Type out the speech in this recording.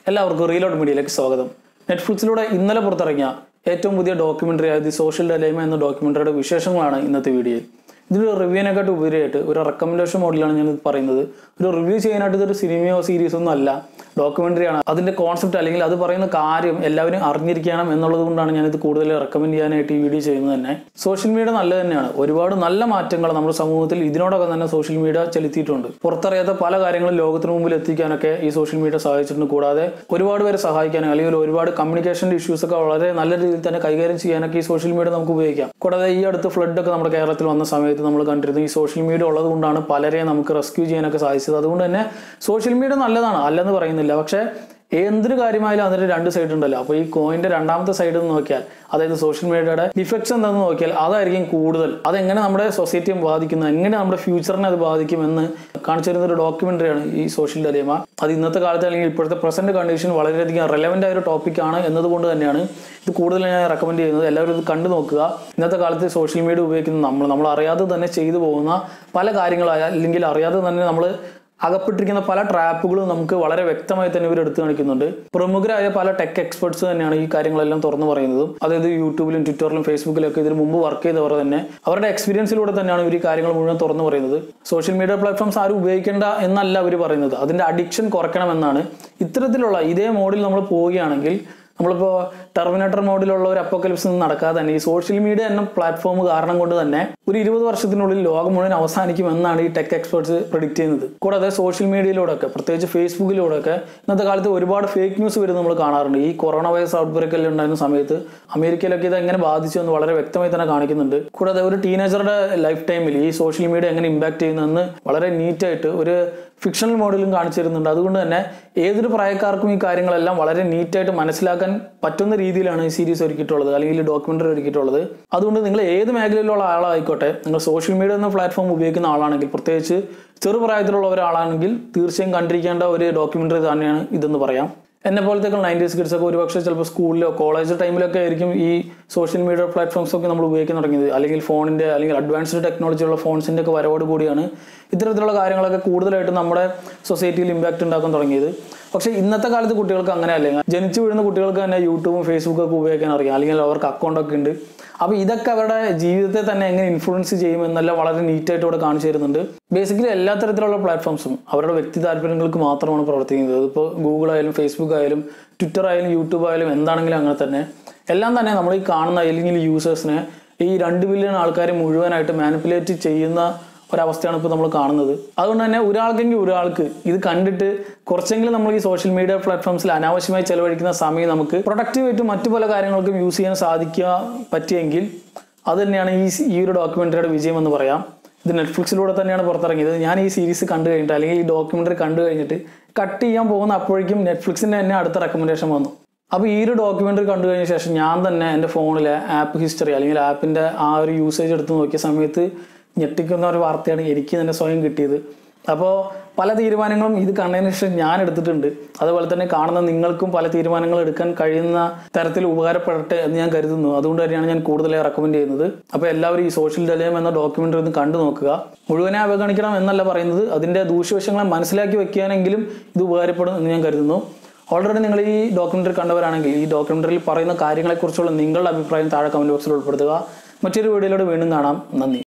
എല്ലാവർക്കും റീലോഡ് മീഡിയയിലേക്ക് സ്വാഗതം നെറ്റ്ഫ്ലിക്സിലൂടെ ഇന്നലെ പുറത്തിറങ്ങിയ ഏറ്റവും പുതിയ ഡോക്യുമെന്ററി ആയത് സോഷ്യൽ ഡലൈമ എന്ന ഡോക്യുമെന്ററിയുടെ വിശേഷങ്ങളാണ് ഇന്നത്തെ വീഡിയോയിൽ ഇതിലൊരു റിവ്യൂവിനെക്കാട്ട് ഉപരിയായിട്ട് ഒരു റെക്കമെൻഡേഷൻ മോഡിലാണ് ഞാൻ ഇത് പറയുന്നത് ഒരു റിവ്യൂ ചെയ്യാനായിട്ട് ഇതൊരു സിനിമയോ സീരീസോ ഒന്നും അല്ല ഡോക്യുമെന്ററി ആണ് അതിന്റെ കോൺസെപ്റ്റ് അല്ലെങ്കിൽ അത് പറയുന്ന കാര്യം എല്ലാവരും അറിഞ്ഞിരിക്കണം എന്നുള്ളത് കൊണ്ടാണ് ഞാൻ ഇത് കൂടുതൽ റെക്കമെൻഡ് ചെയ്യാനായിട്ട് ഈ വീഡിയോ ചെയ്യുന്നത് തന്നെ സോഷ്യൽ മീഡിയ നല്ല തന്നെയാണ് ഒരുപാട് നല്ല മാറ്റങ്ങൾ നമ്മുടെ സമൂഹത്തിൽ ഇതിനോടൊപ്പം തന്നെ സോഷ്യൽ മീഡിയ ചെലുത്തിയിട്ടുണ്ട് പുറത്തറിയാത്ത പല കാര്യങ്ങളും ലോകത്തിന് മുമ്പിൽ എത്തിക്കാനൊക്കെ ഈ സോഷ്യൽ മീഡിയ സഹായിച്ചിട്ടുണ്ട് കൂടാതെ ഒരുപാട് പേരെ സഹായിക്കാനും അല്ലെങ്കിൽ ഒരുപാട് കമ്മ്യൂണിക്കേഷൻ ഇഷ്യൂസ് ഒക്കെ വളരെ നല്ല രീതിയിൽ തന്നെ കൈകാര്യം ചെയ്യാനൊക്കെ ഈ സോഷ്യൽ മീഡിയ നമുക്ക് ഉപയോഗിക്കാം കൂടാതെ ഈ അടുത്ത് ഫ്ലഡ് ഒക്കെ നമ്മുടെ കേരളത്തിൽ വന്ന സമയത്ത് നമ്മൾ കണ്ടിരുന്നു ഈ സോഷ്യൽ മീഡിയ ഉള്ളത് കൊണ്ടാണ് പലരെയും നമുക്ക് റെസ്ക്യൂ ചെയ്യാനൊക്കെ സാധിച്ചത് അതുകൊണ്ട് തന്നെ സോഷ്യൽ മീഡിയ നല്ലതാണ് അല്ലെന്ന് പറയുന്നില്ല പക്ഷേ എന്തൊരു കാര്യമായാലും അതിന്റെ രണ്ട് സൈഡ് ഉണ്ടല്ലോ അപ്പോൾ ഈ കോയിന്റെ രണ്ടാമത്തെ സൈഡ് എന്ന് നോക്കിയാൽ അതായത് സോഷ്യൽ മീഡിയയുടെ ഇഫക്ട്സ് എന്താണെന്ന് നോക്കിയാൽ അതായിരിക്കും കൂടുതൽ അതെങ്ങനെ നമ്മുടെ സൊസൈറ്റിയെ ബാധിക്കുന്നു എങ്ങനെ നമ്മുടെ ഫ്യൂച്ചറിനെ അത് ബാധിക്കും എന്ന് കാണിച്ചു തരുന്ന ഒരു ഡോക്യുമെന്ററിയാണ് ഈ സോഷ്യൽ ഡലേമ അത് ഇന്നത്തെ കാലത്ത് അല്ലെങ്കിൽ ഇപ്പോഴത്തെ പ്രസന്റ് കണ്ടീഷൻ വളരെയധികം റെലവെന്റ് ആയ ഒരു ടോപ്പിക്കാണ് എന്നതുകൊണ്ട് തന്നെയാണ് ഇത് കൂടുതൽ ഞാൻ റെക്കമെൻഡ് ചെയ്യുന്നത് എല്ലാവരും ഇത് കണ്ടു നോക്കുക ഇന്നത്തെ കാലത്ത് സോഷ്യൽ മീഡിയ ഉപയോഗിക്കുന്ന നമ്മൾ നമ്മൾ അറിയാതെ തന്നെ ചെയ്തു പോകുന്ന പല കാര്യങ്ങളായ അല്ലെങ്കിൽ അറിയാതെ തന്നെ നമ്മൾ അകപ്പെട്ടിരിക്കുന്ന പല ട്രാപ്പുകളും നമുക്ക് വളരെ വ്യക്തമായി തന്നെ ഇവർ എടുത്തു കാണിക്കുന്നുണ്ട് പ്രമുഖരായ പല ടെക് എക്സ്പെർട്സ് തന്നെയാണ് ഈ കാര്യങ്ങളെല്ലാം തുറന്നു പറയുന്നതും അതായത് യൂട്യൂബിലും ട്വിറ്ററിലും ഫേസ്ബുക്കിലും ഒക്കെ ഇതിന് മുമ്പ് വർക്ക് ചെയ്തവർ തന്നെ അവരുടെ എക്സ്പീരിയൻസിലൂടെ തന്നെയാണ് ഇവർ ഈ കാര്യങ്ങൾ മുഴുവൻ തുറന്നു പറയുന്നത് സോഷ്യൽ മീഡിയ പ്ലാറ്റ്ഫോംസ് ആരും ഉപയോഗിക്കേണ്ട എന്നല്ല അവർ പറയുന്നത് അതിന്റെ അഡിക്ഷൻ കുറയ്ക്കണമെന്നാണ് ഇത്തരത്തിലുള്ള ഇതേ മോഡിൽ നമ്മൾ പോവുകയാണെങ്കിൽ നമ്മളിപ്പോൾ ടെർമിനേറ്റർ മോഡിലുള്ള ഒരു അപ്പോക്കലിപ്സ് നടക്കാതെ തന്നെ ഈ സോഷ്യൽ മീഡിയ എന്ന പ്ലാറ്റ്ഫോം കാരണം കൊണ്ട് തന്നെ ഒരു ഇരുപത് വർഷത്തിനുള്ളിൽ ലോകം മുഴുവൻ അവസാനിക്കുമെന്നാണ് ഈ ടെക് എക്സ്പേർട്സ് പ്രിഡിക്റ്റ് ചെയ്യുന്നത് കൂടാതെ സോഷ്യൽ മീഡിയയിലൂടെ ഒക്കെ പ്രത്യേകിച്ച് ഫേസ്ബുക്കിലൂടെ ഒക്കെ ഇന്നത്തെ കാലത്ത് ഒരുപാട് ഫേക്ക് ന്യൂസ് വരുന്നത് നമ്മൾ കാണാറുണ്ട് ഈ കൊറോണ വൈറസ് ഔട്ട് ബ്രേക്ക് എല്ലാം ഉണ്ടായിരുന്ന സമയത്ത് അമേരിക്കയിലൊക്കെ ഇത് എങ്ങനെ ബാധിച്ചു എന്ന് വളരെ വ്യക്തമായി തന്നെ കാണിക്കുന്നുണ്ട് കൂടാതെ ഒരു ടീനേജറുടെ ലൈഫ് ടൈമിൽ ഈ സോഷ്യൽ മീഡിയ എങ്ങനെ ഇമ്പാക്ട് ചെയ്യുന്നതെന്ന് വളരെ നീറ്റായിട്ട് ഒരു ഫിക്ഷണൽ മോഡലും കാണിച്ചു തരുന്നുണ്ട് അതുകൊണ്ട് തന്നെ ഏതൊരു പ്രായക്കാർക്കും ഈ കാര്യങ്ങളെല്ലാം വളരെ നീറ്റായിട്ട് മനസ്സിലാക്കാൻ പറ്റുന്ന രീതിയിലാണ് ഈ സീരീസ് ഒരുക്കിയിട്ടുള്ളത് അല്ലെങ്കിൽ ഡോക്യുമെന്ററി ഒരുക്കിയിട്ടുള്ളത് അതുകൊണ്ട് നിങ്ങൾ ഏത് മേഖലയിലുള്ള ആളായിക്കോട്ടെ നിങ്ങൾ സോഷ്യൽ മീഡിയ എന്ന പ്ലാറ്റ്ഫോം ഉപയോഗിക്കുന്ന ആളാണെങ്കിൽ പ്രത്യേകിച്ച് ചെറുപ്രായത്തിലുള്ള ഒരാളാണെങ്കിൽ തീർച്ചയായും കണ്ടിരിക്കേണ്ട ഒരു ഡോക്യുമെന്ററി തന്നെയാണ് ഇതെന്ന് പറയാം എന്നെ പോലത്തെ നയൻറ്റീസ് കിഡ്സ് ഒക്കെ ഒരുപക്ഷെ ചിലപ്പോൾ സ്കൂളിലോ കോളേജ് ടൈമിലൊക്കെ ആയിരിക്കും ഈ സോഷ്യൽ മീഡിയ പ്ലാറ്റ്ഫോംസ് ഒക്കെ നമ്മൾ ഉപയോഗിക്കാൻ തുടങ്ങിയത് അല്ലെങ്കിൽ ഫോണിന്റെ അല്ലെങ്കിൽ അഡ്വാൻസ്ഡ് ടെക്നോളജി ഉള്ള ഫോൺസിന്റെ ഒക്കെ വരവോട് കൂടിയാണ് ഇത്തരത്തിലുള്ള കാര്യങ്ങളൊക്കെ കൂടുതലായിട്ട് നമ്മുടെ സൊസൈറ്റിയിൽ ഇമ്പാക്റ്റ് ഉണ്ടാക്കാൻ തുടങ്ങിയത് പക്ഷേ ഇന്നത്തെ കാലത്ത് കുട്ടികൾക്ക് അങ്ങനെ അല്ലെങ്കിൽ ജനിച്ചു വീഴുന്ന കുട്ടികൾക്ക് തന്നെ യൂട്യൂബും ഫേസ്ബുക്കും ഒക്കെ ഉപയോഗിക്കാൻ അറിയാം അല്ലെങ്കിൽ അവർക്ക് അക്കൗണ്ടൊക്കെ ഉണ്ട് അപ്പോൾ ഇതൊക്കെ അവരുടെ ജീവിതത്തെ തന്നെ എങ്ങനെ ഇൻഫ്ലുവൻസ് ചെയ്യും എന്നെല്ലാം വളരെ നീറ്റായിട്ട് ഇവിടെ കാണിച്ചു തരുന്നുണ്ട് ബേസിക്കലി എല്ലാ തരത്തിലുള്ള പ്ലാറ്റ്ഫോംസും അവരുടെ വ്യക്തി താല്പര്യങ്ങൾക്ക് മാത്രമാണ് പ്രവർത്തിക്കുന്നത് ഇപ്പോൾ ഗൂഗിൾ ആയാലും ഫേസ്ബുക്ക് ആയാലും ട്വിറ്റർ ആയാലും യൂട്യൂബ് ആയാലും എന്താണെങ്കിലും അങ്ങനെ തന്നെ എല്ലാം തന്നെ നമ്മൾ ഈ കാണുന്ന അല്ലെങ്കിൽ യൂസേഴ്സിനെ ഈ രണ്ട് ബില്യൺ ആൾക്കാരെ മുഴുവനായിട്ട് മാനിപ്പുലേറ്റ് ചെയ്യുന്ന ഒരവസ്ഥയാണ് ഇപ്പോൾ നമ്മൾ കാണുന്നത് അതുകൊണ്ട് തന്നെ ഒരാൾക്കെങ്കിൽ ഒരാൾക്ക് ഇത് കണ്ടിട്ട് കുറച്ചെങ്കിലും നമ്മൾ ഈ സോഷ്യൽ മീഡിയ പ്ലാറ്റ്ഫോംസിൽ അനാവശ്യമായി ചെലവഴിക്കുന്ന സമയം നമുക്ക് പ്രൊഡക്റ്റീവായിട്ട് മറ്റു പല കാര്യങ്ങൾക്കും യൂസ് ചെയ്യാൻ സാധിക്കുക പറ്റിയെങ്കിൽ അത് തന്നെയാണ് ഈ ഈ ഒരു ഡോക്യുമെന്ററിയുടെ വിജയം എന്ന് പറയാം ഇത് നെറ്റ്ഫ്ലിക്സിലൂടെ തന്നെയാണ് പുറത്തിറങ്ങിയത് ഞാൻ ഈ സീരീസ് കണ്ടു കഴിഞ്ഞിട്ട് അല്ലെങ്കിൽ ഈ ഡോക്യുമെന്ററി കണ്ടു കഴിഞ്ഞിട്ട് കട്ട് ചെയ്യാൻ പോകുന്ന അപ്പോഴേക്കും നെറ്റ്ഫ്ലിക്സിന്റെ തന്നെ അടുത്ത റെക്കമെൻഡേഷൻ വന്നു അപ്പോൾ ഈ ഒരു ഡോക്യുമെന്ററി കണ്ടു കഴിഞ്ഞ ശേഷം ഞാൻ തന്നെ എൻ്റെ ഫോണിലെ ആപ്പ് ഹിസ്റ്ററി അല്ലെങ്കിൽ ആപ്പിൻ്റെ ആ ഒരു യൂസേജ് എടുത്ത് നോക്കിയ സമയത്ത് ഞെട്ടിക്കുന്ന ഒരു വാർത്തയാണ് എനിക്ക് തന്നെ സ്വയം കിട്ടിയത് അപ്പോൾ പല തീരുമാനങ്ങളും ഇത് കണ്ടതിന് ശേഷം ഞാൻ എടുത്തിട്ടുണ്ട് അതുപോലെ തന്നെ കാണുന്ന നിങ്ങൾക്കും പല തീരുമാനങ്ങൾ എടുക്കാൻ കഴിയുന്ന തരത്തിൽ ഉപകാരപ്പെടട്ടെ എന്ന് ഞാൻ കരുതുന്നു അതുകൊണ്ട് തന്നെയാണ് ഞാൻ കൂടുതലായി റെക്കമെൻഡ് ചെയ്യുന്നത് അപ്പോൾ എല്ലാവരും ഈ സോഷ്യൽ ഡലയം എന്ന ഡോക്യുമെന്ററി ഒന്ന് കണ്ടു നോക്കുക മുഴുവനെ അവഗണിക്കണം എന്നല്ല പറയുന്നത് അതിൻ്റെ ദൂഷ്യവശങ്ങളെ മനസ്സിലാക്കി വെക്കാനെങ്കിലും ഇത് ഉപകാരപ്പെടും എന്ന് ഞാൻ കരുതുന്നു ഓൾറെഡി നിങ്ങൾ ഈ ഡോക്യുമെന്ററി കണ്ടവരാണെങ്കിൽ ഈ ഡോക്യുമെന്ററിയിൽ പറയുന്ന കാര്യങ്ങളെക്കുറിച്ചുള്ള നിങ്ങളുടെ അഭിപ്രായം താഴെ കമന്റ് ബോക്സിൽ ഉൾപ്പെടുത്തുക മറ്റൊരു വീഡിയോയിലൂടെ വീണ്ടും കാണാം നന്ദി